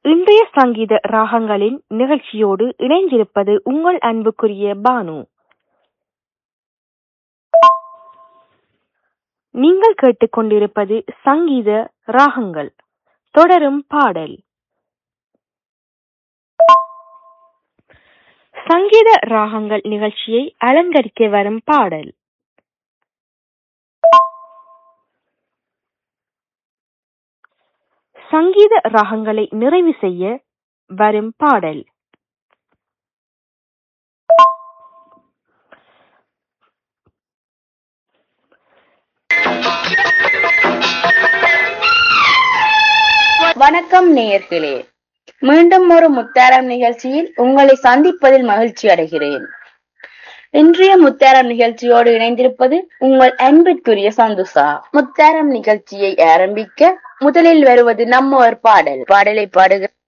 இன்றைய சங்கீத ராகங்களின் நிகழ்ச்சியோடு இணைந்திருப்பது உங்கள் அன்புக்குரிய பானு நீங்கள் கேட்டுக்கொண்டிருப்பது சங்கீத ராகங்கள் தொடரும் பாடல் சங்கீத ராகங்கள் நிகழ்ச்சியை அலங்கரிக்க வரும் பாடல் சங்கீத ராகங்களை நிறைவு செய்ய வரும் பாடல் வணக்கம் நேயர்களே மீண்டும் ஒரு முத்தாரம் நிகழ்ச்சியில் உங்களை சந்திப்பதில் மகிழ்ச்சி அடைகிறேன் இன்றைய முத்தாரம் நிகழ்ச்சியோடு இணைந்திருப்பது உங்கள் அன்பிற்குரிய சந்துசா முத்தாரம் நிகழ்ச்சியை ஆரம்பிக்க முதலில் வருவது நம்ம ஒரு பாடல் பாடலை பாடுக